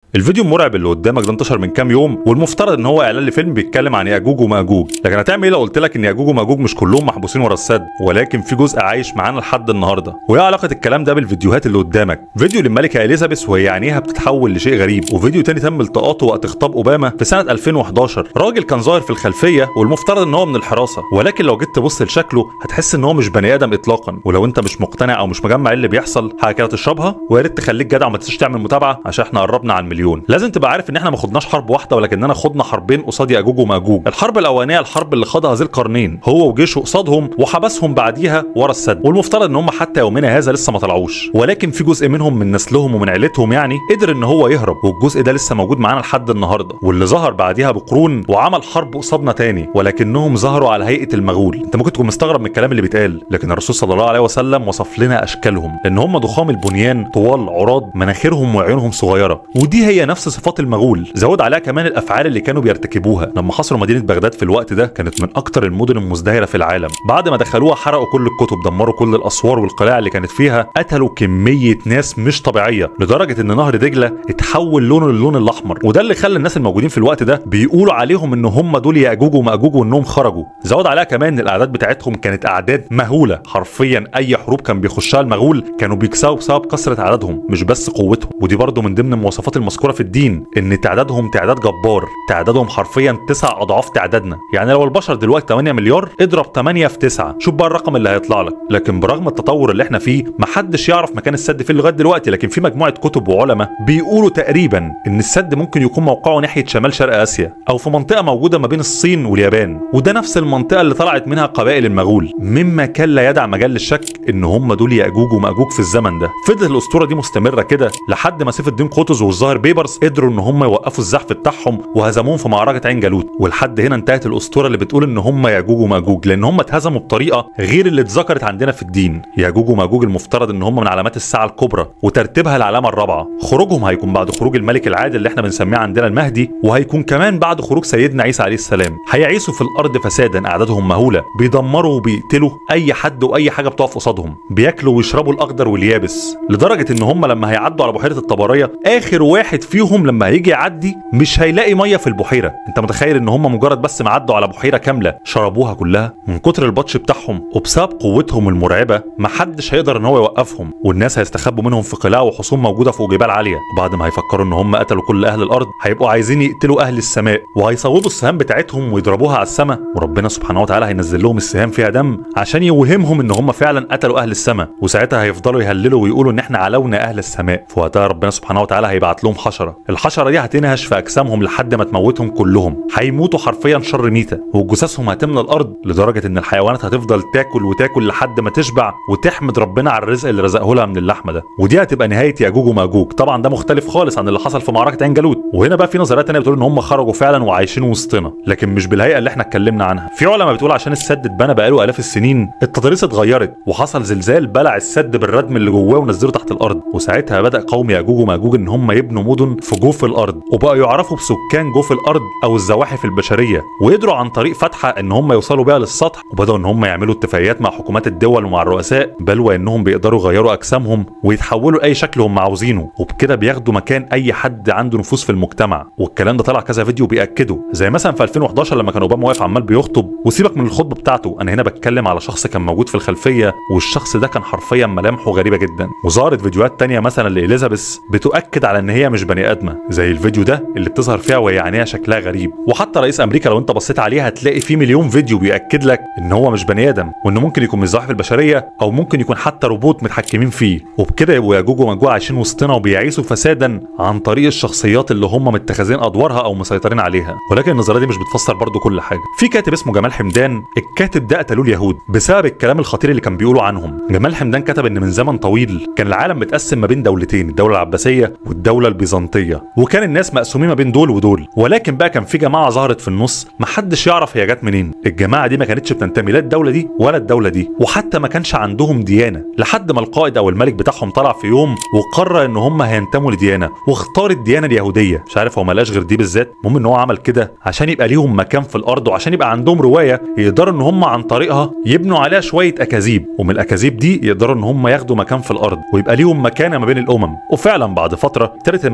الفيديو المرعب اللي قدامك ده انتشر من كام يوم والمفترض ان هو اعلان لفيلم بيتكلم عن ياجوج وماجوج لكن هتعمل ايه لو قلت لك ان ياجوج وماجوج مش كلهم محبوسين ورا السد ولكن في جزء عايش معانا لحد النهارده وايه علاقه الكلام ده بالفيديوهات اللي قدامك فيديو للملكه اليزابيث وهي عينيها بتتحول لشيء غريب وفيديو تاني تم التقاطه وقت خطاب اوباما في سنه 2011 راجل كان ظاهر في الخلفيه والمفترض ان هو من الحراسه ولكن لو جيت تبص لشكله هتحس ان هو مش بني ادم اطلاقا ولو انت مش مقتنع او مش مجمع إيه اللي بيحصل حاجه كده تشربها ويا ريت تخليك جدع وما تنساش تعمل متابعه عشان احنا قربنا على المليون لازم تبقى عارف ان احنا ما خدناش حرب واحده ولكننا خدنا حربين قصاد ياجوج وماجوج الحرب الاولانيه الحرب اللي خاضها ذي القرنين هو وجيشه قصادهم وحبسهم بعديها ورا السد والمفترض ان هم حتى يومنا هذا لسه ما طلعوش ولكن في جزء منهم من نسلهم ومن عيلتهم يعني قدر ان هو يهرب والجزء ده لسه موجود معانا لحد النهارده واللي ظهر بعديها بقرون وعمل حرب قصادنا تاني ولكنهم ظهروا على هيئه المغول انت ممكن تكون مستغرب من الكلام اللي بيتقال لكن الرسول صلى الله عليه وسلم وصف لنا اشكالهم لان هم ضخام البنيان طوال عراض مناخيرهم وعيونهم صغيره ودي هي نفس صفات المغول زود عليها كمان الافعال اللي كانوا بيرتكبوها لما حصروا مدينه بغداد في الوقت ده كانت من اكتر المدن المزدهره في العالم بعد ما دخلوها حرقوا كل الكتب دمروا كل الاسوار والقلاع اللي كانت فيها قتلوا كميه ناس مش طبيعيه لدرجه ان نهر دجله اتحول لونه للون الاحمر وده اللي خلى الناس الموجودين في الوقت ده بيقولوا عليهم ان هم دول ياجوج وماجوج وانهم خرجوا زود عليها كمان ان الاعداد بتاعتهم كانت اعداد مهوله حرفيا اي حروب كان بيخشها المغول كانوا بيكسبوا بسبب كثره عددهم مش بس قوتهم ودي برضه من ضمن المواصفات المذكوره في الدين ان تعدادهم تعداد جبار تعدادهم حرفيا تسع اضعاف تعدادنا يعني لو البشر دلوقتي 8 مليار اضرب 8 في 9 شوف بقى الرقم اللي هيطلع لك لكن برغم التطور اللي احنا فيه محدش يعرف مكان السد فين لغايه دلوقتي لكن في مجموعه كتب وعلماء بيقولوا تقريبا ان السد ممكن يكون موقعه ناحيه شمال شرق اسيا او في منطقه موجوده ما بين الصين واليابان وده نفس المنطقه اللي طلعت منها قبائل المغول مما كان لا يدع مجال للشك ان هم دول ياجوج وماجوج في الزمن ده فضل الاسطوره دي مستمره كده لحد ما سيف الدين قطز والظاهر بيبرس قدروا ان هم يوقفوا الزحف بتاعهم وهزموهم في معركه عين جالوت ولحد هنا انتهت الاسطوره اللي بتقول ان هم ياجوج وماجوج لان هم اتهزموا بطريقه غير اللي اتذكرت عندنا في الدين ياجوج وماجوج المفترض ان هم من علامات الساعه الكبرى وترتيبها العلامه الرابعه خروجهم هيكون بعد خروج الملك العادل اللي احنا بنسميه عندنا المهدي وهيكون كمان بعد خروج سيدنا عيسى عليه السلام هيعيشوا في الارض فسادا اعدادهم مهوله بيدمروا وبيقتلوا اي حد واي حاجه بتقف قصادهم بياكلوا ويشربوا الاخضر واليابس لدرجه ان هم لما هيعدوا على بحيره الطبريه اخر واحد فيهم لما هيجي يعدي مش هيلاقي ميه في البحيره انت متخيل ان هم مجرد بس ما عدوا على بحيره كامله شربوها كلها من كتر البطش بتاعهم وبسبب قوتهم المرعبه محدش هيقدر ان هو يوقفهم والناس هيستخبوا منهم في قلاع وحصون موجوده فوق جبال عاليه وبعد ما هيفكروا ان هم قتلوا كل اهل الارض هيبقوا عايزين يقتلوا اهل السماء وهيصوبوا السهام بتاعتهم ويضربوها على السماء وربنا سبحانه وتعالى هينزل لهم السهام فيها دم عشان يوهمهم ان هم فعلا قتلوا اهل السماء وساعتها هيفضلوا يهللوا ويقولوا ان احنا علونا اهل السماء في وقتها ربنا سبحانه وتعالى هيبعت لهم حشره الحشره دي هتنهش في اجسامهم لحد ما تموتهم كلهم هيموتوا حرفيا شر ميته وجثثهم هتملى الارض لدرجه ان الحيوانات هتفضل تاكل وتاكل لحد ما تشبع وتحمد ربنا على الرزق اللي رزقه لها من اللحمه ده ودي هتبقى نهايه ياجوج وماجوج طبعا ده مختلف خالص عن اللي حصل في معركه عين جالوت وهنا بقى في نظريات تانية بتقول ان هم خرجوا فعلا وعايشين وسطنا لكن مش بالهيئه اللي احنا اتكلمنا عنها في علماء بتقول عشان السد اتبنى بقاله الاف السنين التضاريس اتغيرت وحصل زلزال بلع السد بالردم اللي جواه ونزله تحت الارض وساعتها بدا قوم ياجوج وماجوج ان هم يبنوا مدن في جوف الارض وبقوا يعرفوا بسكان جوف الارض او الزواحف البشريه وقدروا عن طريق فتحه ان هم يوصلوا بيها للسطح وبداوا ان هم يعملوا اتفاقيات مع حكومات الدول ومع الرؤساء بل وانهم بيقدروا يغيروا اجسامهم ويتحولوا لاي شكل هم عاوزينه وبكده بياخدوا مكان اي حد عنده نفوذ في المجتمع والكلام ده طلع كذا فيديو بياكدوا زي مثلا في 2011 لما كان اوباما واقف عمال بيخطب وسيبك من الخطبه بتاعته انا هنا بتكلم على شخص كان موجود في الخلفيه والشخص ده كان حرفيا ملامحه غريبه جدا وظهرت فيديوهات تانية مثلا لاليزابيث بتؤكد على ان هي مش بني ادمه زي الفيديو ده اللي بتظهر فيها وهي عينيها شكلها غريب وحتى رئيس امريكا لو انت بصيت عليه هتلاقي فيه مليون فيديو بياكد لك ان هو مش بني ادم وانه ممكن يكون من الزواحف البشريه او ممكن يكون حتى روبوت متحكمين فيه وبكده يبقوا ياجوج وماجوج عايشين وسطنا وبيعيشوا فسادا عن طريق الشخصيات اللي هم متخذين ادوارها او مسيطرين عليها ولكن النظريه دي مش بتفسر برضو كل حاجه في كاتب اسمه جمال حمدان الكاتب ده قتلوه اليهود بسبب الكلام الخطير اللي كان بيقولوا عنهم جمال حمدان كتب ان من زمن طويل كان العالم متقسم ما بين دولتين الدوله العباسيه والدوله البيزنطيه وكان الناس مقسومين ما بين دول ودول ولكن بقى كان في جماعه ظهرت في النص محدش يعرف هي جت منين الجماعه دي ما كانتش بتنتمي لا الدوله دي ولا الدوله دي وحتى ما كانش عندهم ديانه لحد ما القائد او الملك بتاعهم طلع في يوم وقرر ان هم هينتموا لديانه واختار الديانه اليهوديه مش عارف هو ما لقاش غير دي بالذات المهم ان هو عمل كده عشان يبقى ليهم مكان في الارض وعشان يبقى عندهم روايه يقدروا ان هم عن طريقها يبنوا عليها شويه اكاذيب ومن الاكاذيب دي يقدروا ان هم ياخدوا مكان في الارض ويبقى ليهم مكانه ما بين الامم وفعلا بعد فتره ابتدت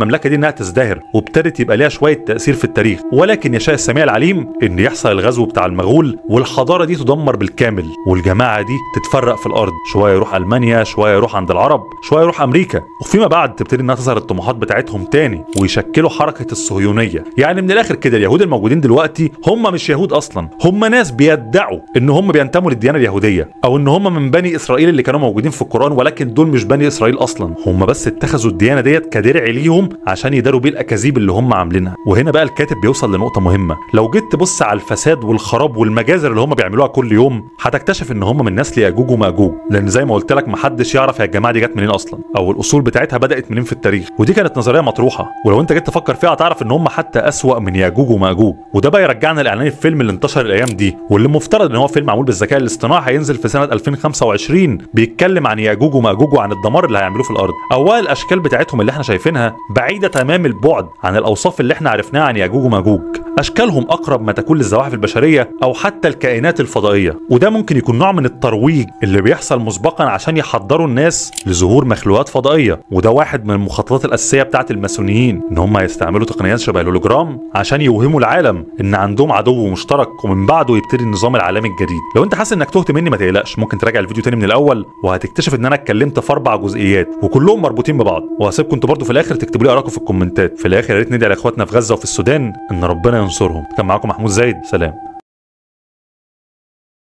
المملكه دي انها تزدهر وابتدت يبقى ليها شويه تاثير في التاريخ ولكن يشاء السميع العليم ان يحصل الغزو بتاع المغول والحضاره دي تدمر بالكامل والجماعه دي تتفرق في الارض شويه يروح المانيا شويه يروح عند العرب شويه يروح امريكا وفيما بعد تبتدي انها تظهر الطموحات بتاعتهم تاني ويشكلوا حركه الصهيونيه يعني من الاخر كده اليهود الموجودين دلوقتي هم مش يهود اصلا هم ناس بيدعوا ان هم بينتموا للديانه اليهوديه او ان هم من بني اسرائيل اللي كانوا موجودين في القران ولكن دول مش بني اسرائيل اصلا هم بس اتخذوا الديانه ديت كدرع ليهم عشان يداروا بيه الاكاذيب اللي هم عاملينها وهنا بقى الكاتب بيوصل لنقطه مهمه لو جيت تبص على الفساد والخراب والمجازر اللي هم بيعملوها كل يوم هتكتشف ان هم من نسل ياجوج وماجوج لان زي ما قلت لك محدش يعرف هي الجماعه دي جت منين اصلا او الاصول بتاعتها بدات منين في التاريخ ودي كانت نظريه مطروحه ولو انت جيت تفكر فيها هتعرف ان هم حتى اسوا من ياجوج وماجوج وده بقى يرجعنا لاعلان الفيلم اللي انتشر الايام دي واللي مفترض ان هو فيلم معمول بالذكاء الاصطناعي هينزل في سنه 2025 بيتكلم عن ياجوج وماجوج وعن الدمار اللي هيعملوه في الارض اولا الاشكال بتاعتهم اللي احنا شايفينها بعيده تمام البعد عن الاوصاف اللي احنا عرفناها عن ياجوج وماجوج اشكالهم اقرب ما تكون للزواحف البشريه او حتى الكائنات الفضائيه وده ممكن يكون نوع من الترويج اللي بيحصل مسبقا عشان يحضروا الناس لظهور مخلوقات فضائيه وده واحد من المخططات الاساسيه بتاعت الماسونيين ان هم يستعملوا تقنيات شبه الهولوجرام عشان يوهموا العالم ان عندهم عدو مشترك ومن بعده يبتدي النظام العالمي الجديد لو انت حاسس انك تهت مني ما تقلقش ممكن تراجع الفيديو تاني من الاول وهتكتشف ان انا اتكلمت في اربع جزئيات وكلهم مربوطين ببعض وهسيبكم انتوا برضه في الاخر تكتبوا لي ارائكم في الكومنتات في الاخر يا ريت ندعي لاخواتنا في غزه وفي السودان ان ربنا ينصرهم كان معاكم محمود زايد سلام